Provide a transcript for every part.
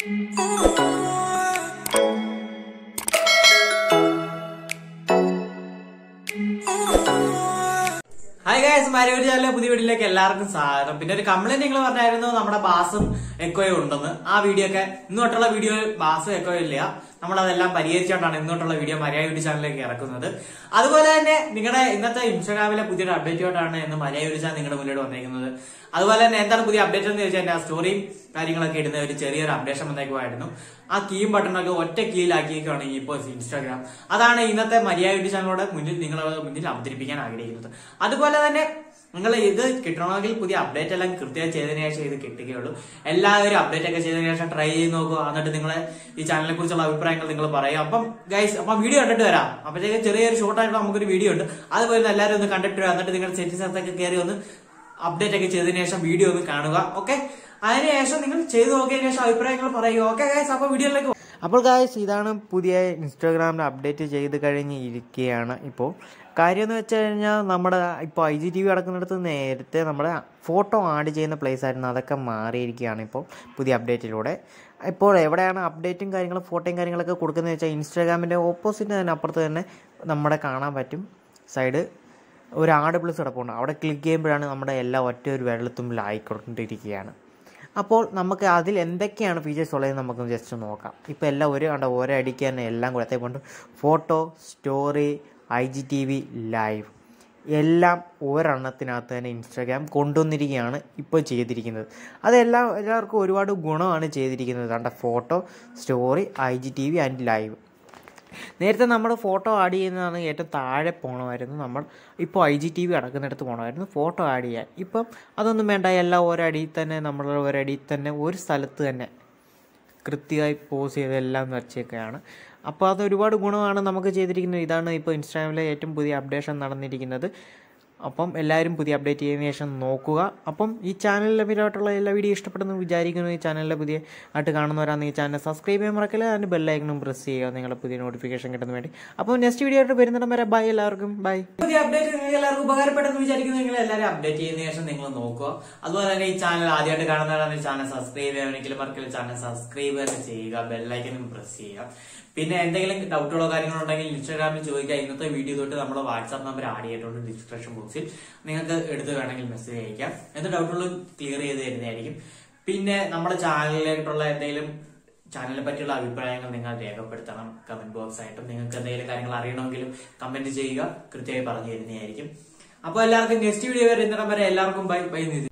hi guys മരൂര് ചാനലിലെ പുതിയ വീഡിയോയിലേക്ക് എല്ലാവർക്കും സ്വാഗതം പിന്നെ ഒരു കംപ്ലൈന്റ് നിങ്ങൾ പറഞ്ഞായിരുന്നു നമ്മുടെ ബാസും എക്കോയും ഉണ്ടെന്ന് ആ വീഡിയോ ഒക്കെ ഇന്നോട്ടുള്ള വീഡിയോ ബാസും എക്കോയും ഇല്ല നമ്മളതെല്ലാം പരിഹരിച്ചുകൊണ്ടാണ് ഇന്നോട്ടുള്ള വീഡിയോ മര്യാദ യൂട്യൂബ് ചാനലിലേക്ക് ഇറക്കുന്നത് അതുപോലെ തന്നെ നിങ്ങളുടെ ഇന്നത്തെ ഇൻസ്റ്റാഗ്രാമിലെ പുതിയൊരു അപ്ഡേറ്റുമായിട്ടാണ് ഇന്ന് മര്യാദ യൂട്യൂബ് ചാനൽ നിങ്ങളുടെ മുന്നിൽ വന്നിരിക്കുന്നത് അതുപോലെ തന്നെ എന്താണ് പുതിയ അപ്ഡേറ്റ് എന്ന് ചോദിച്ചാൽ എന്റെ ആ സ്റ്റോറിയും കാര്യങ്ങളൊക്കെ ഇടുന്ന ഒരു ചെറിയൊരു അപ്ഡേഷൻ വന്നേക്കുമായിരുന്നു ആ കീയും ബട്ടണൊക്കെ ഒറ്റ കീയിലാക്കിയേക്കാണ് ഇപ്പോൾ ഇൻസ്റ്റാഗ്രാം അതാണ് ഇന്നത്തെ മര്യാദ യൂട്യൂബ് ചാനലോടെ മുന്നിൽ നിങ്ങളുടെ മുന്നിൽ അവതരിപ്പിക്കാൻ ആഗ്രഹിക്കുന്നത് അതുപോലെ തന്നെ നിങ്ങൾ ഇത് കിട്ടണമെങ്കിൽ പുതിയ അപ്ഡേറ്റ് എല്ലാം കൃത്യമായി ചെയ്തതിനു ശേഷം ഇത് കിട്ടുകയുള്ളൂ എല്ലാവരും അപ്ഡേറ്റ് ഒക്കെ ചെയ്തതിനു ശേഷം ട്രൈ ചെയ്ത് നോക്കുക എന്നിട്ട് നിങ്ങളെ ഈ ചാനലിനെ കുറിച്ചുള്ള അഭിപ്രായങ്ങൾ നിങ്ങൾ പറയുക അപ്പം ഗൈസ് അപ്പം വീഡിയോ കണ്ടിട്ട് വരാം അപ്പോഴത്തേക്ക് ചെറിയൊരു ഷോർട്ട് ആയിട്ട് നമുക്കൊരു വീഡിയോ ഉണ്ട് അതുപോലെ ഒന്ന് എല്ലാവരും ഒന്ന് കണ്ടിട്ട് വരാം എന്നിട്ട് നിങ്ങളുടെ സെറ്റിംഗ്സ് ഒക്കെ കയറി ഒന്ന് അപ്ഡേറ്റ് ഒക്കെ ചെയ്തതിനു ശേഷം വീഡിയോ ഒന്ന് കാണുക ഓക്കെ അതിനുശേഷം നിങ്ങൾ ചെയ്തു നോക്കിയതിനു ശേഷം അഭിപ്രായങ്ങൾ പറയുക ഓക്കെ ഗൈസ് അപ്പൊ വീഡിയോയിലേക്ക് അപ്പോൾ ഗായ്സ് ഇതാണ് പുതിയ ഇൻസ്റ്റാഗ്രാമിൽ അപ്ഡേറ്റ് ചെയ്ത് കഴിഞ്ഞ് ഇരിക്കുകയാണ് ഇപ്പോൾ കാര്യം എന്ന് വെച്ച് കഴിഞ്ഞാൽ നമ്മുടെ ഇപ്പോൾ ഐ ജി ടി വി അടക്കുന്നിടത്ത് നേരത്തെ നമ്മുടെ ഫോട്ടോ ആഡ് ചെയ്യുന്ന പ്ലേസ് ആയിരുന്നു അതൊക്കെ മാറിയിരിക്കുകയാണ് ഇപ്പോൾ പുതിയ അപ്ഡേറ്റിലൂടെ ഇപ്പോൾ എവിടെയാണ് അപ്ഡേറ്റും കാര്യങ്ങളും ഫോട്ടോയും കാര്യങ്ങളൊക്കെ കൊടുക്കുന്നത് വെച്ചാൽ ഇൻസ്റ്റാഗ്രാമിൻ്റെ ഓപ്പോസിറ്റ് തന്നെ അപ്പുറത്ത് തന്നെ നമ്മുടെ കാണാൻ പറ്റും സൈഡ് ഒരു ആട് പ്ലസ് കിടപ്പുണ്ട് അവിടെ ക്ലിക്ക് ചെയ്യുമ്പോഴാണ് നമ്മുടെ എല്ലാ ഒറ്റ ഒരു വിരളത്തുമ്പിലായിക്കൊണ്ടിരിക്കുകയാണ് അപ്പോൾ നമുക്ക് അതിൽ എന്തൊക്കെയാണ് ഫീച്ചേഴ്സ് ഉള്ളത് നമുക്ക് ജസ്റ്റ് നോക്കാം ഇപ്പോൾ എല്ലാം ഒരു കണ്ട ഓരോ അടിക്ക് തന്നെ എല്ലാം കൂടെ അതേപോലെ photo story I G T V live എല്ലാം ഒരെണ്ണത്തിനകത്ത് തന്നെ ഇൻസ്റ്റാഗ്രാം കൊണ്ടുവന്നിരിക്കുകയാണ് ഇപ്പോൾ ചെയ്തിരിക്കുന്നത് അതെല്ലാം എല്ലാവർക്കും ഒരുപാട് ഗുണമാണ് ചെയ്തിരിക്കുന്നത് കണ്ട photo story I G T V and live നേരത്തെ നമ്മൾ ഫോട്ടോ ആഡ് ചെയ്യുന്നതാണ് ഏറ്റവും താഴെ പോകണമായിരുന്നു നമ്മൾ ഇപ്പോൾ ഐ ജി ടി വി അടക്കുന്നിടത്ത് പോകണമായിരുന്നു ഫോട്ടോ ആഡ് ചെയ്യാൻ ഇപ്പം അതൊന്നും വേണ്ട എല്ലാം ഒരടിയിൽ തന്നെ നമ്മൾ ഒരടിയിൽ തന്നെ ഒരു സ്ഥലത്ത് തന്നെ കൃത്യമായി പോസ് ചെയ്തെല്ലാം വെച്ചേക്കുകയാണ് അപ്പോൾ അത് ഒരുപാട് ഗുണമാണ് നമുക്ക് ചെയ്തിരിക്കുന്നത് ഇതാണ് ഇപ്പോൾ ഇൻസ്റ്റാഗ്രാമിലെ ഏറ്റവും പുതിയ അപ്ഡേഷൻ നടന്നിരിക്കുന്നത് അപ്പം എല്ലാവരും പുതിയ അപ്ഡേറ്റ് ചെയ്തതിനു ശേഷം നോക്കുക അപ്പം ഈ ചാനലിലെ പരമായിട്ടുള്ള എല്ലാ വീഡിയോ ഇഷ്ടപ്പെടുന്നു വിചാരിക്കുന്നു ഈ ചാനലിലെ പുതിയ ആയിട്ട് കാണുന്നവരാണ് ഈ ചാനൽ സബ്സ്ക്രൈബ് ചെയ്യാൻ മറക്കില്ല അതിന് ബെല്ലൈക്കണും പ്രസ് ചെയ്യുക നിങ്ങളുടെ പുതിയ നോട്ടിഫിക്കേഷൻ കിട്ടുന്ന വേണ്ടി അപ്പം നെക്സ്റ്റ് വീഡിയോ ആയിട്ട് വരുന്നിടം വരെ ബൈ എല്ലാവർക്കും ബൈ പുതിയ അപ്ഡേറ്റ് നിങ്ങൾക്ക് എല്ലാവർക്കും ഉപകാരപ്പെട്ടെന്ന് വിചാരിക്കുന്നു നിങ്ങൾ എല്ലാവരും അപ്ഡേറ്റ് ചെയ്തതിനു ശേഷം നിങ്ങൾ നോക്കുക അതുപോലെ തന്നെ ഈ ചാനൽ ആദ്യമായിട്ട് കാണുന്നവരാണ് ഈ ചാനൽ സബ്സ്ക്രൈബ് ചെയ്യാനെങ്കിലും മറക്കില്ല ചാനൽ സബ്സ്ക്രൈബ് തന്നെ ചെയ്യുക ബെല്ലൈക്കനും പ്രസ് ചെയ്യുക പിന്നെ എന്തെങ്കിലും ഡൗട്ടുകളോ കാര്യങ്ങളോ ഉണ്ടെങ്കിൽ ഇൻസ്റ്റാഗ്രാമിൽ ചോദിക്കുക ഇന്നത്തെ വീഡിയോ തൊട്ട് നമ്മൾ വാട്സാപ്പ് നമ്പർ ആഡ് ചെയ്തിട്ടുണ്ട് ഡിസ്ക്രിപ്ഷൻ ബോക്സിൽ നിങ്ങൾക്ക് എടുത്ത് വേണമെങ്കിൽ മെസ്സേജ് അയക്കാം എന്ത് ഡൗട്ടുകളും ക്ലിയർ ചെയ്ത് തരുന്നതായിരിക്കും പിന്നെ നമ്മുടെ ചാനലിലായിട്ടുള്ള എന്തെങ്കിലും ചാനലിനെ പറ്റിയുള്ള അഭിപ്രായങ്ങൾ നിങ്ങൾ രേഖപ്പെടുത്തണം കമന്റ് ബോക്സ് ആയിട്ടും നിങ്ങൾക്ക് എന്തെങ്കിലും കാര്യങ്ങൾ അറിയണമെങ്കിലും കമന്റ് ചെയ്യുക കൃത്യമായി പറഞ്ഞു തരുന്നതായിരിക്കും അപ്പോൾ എല്ലാവർക്കും നെക്സ്റ്റ് വീഡിയോ വരുന്നിടം വരെ എല്ലാവർക്കും ബൈ ബൈ നിധി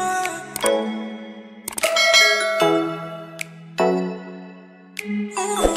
Oh